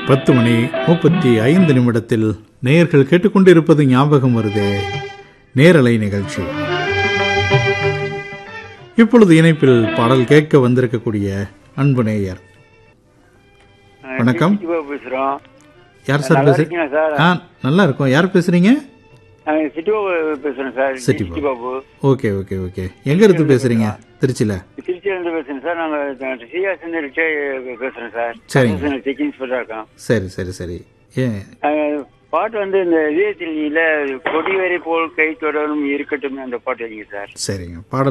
பத்து மணி முப்பத்தி ஐந்து நிமிடத்தில் நேயர்கள் கேட்டுக்கொண்டிருப்பது ஞாபகம் வருதே நேரலை நிகழ்ச்சி இப்பொழுது இணைப்பில் பாடல் கேட்க வந்திருக்கக்கூடிய அன்பு நேயர் வணக்கம். சிட்டிபாபு பேசுறோம் யார் சார் நல்லா பேசு இருக்கீங்களா சார் ஆ நல்லா இருக்கும் யார் பேசுறீங்க நாங்க சிட்டிபாபு பேசுறேன் sir Chittibabu. Chittibabu okay okay okay எங்க இருந்து பேசுறீங்க திருச்சியில திருச்சியில இருந்து பேசுறேன் சார் நாங்க சிஆர்ஸ் பேசுறேன் சார் சரிங்க. செக் இன்ஸ்பெக்டர் இருக்கோம் சரி சரி சரி ஏன் அஹ், பாட்டு வந்து இந்த இதயத்தில் நீல கொடி வரை போல் கை தொடரும் இருக்கட்டும் அந்த பாட்டு வைங்க சார் சரிங்க பாடல்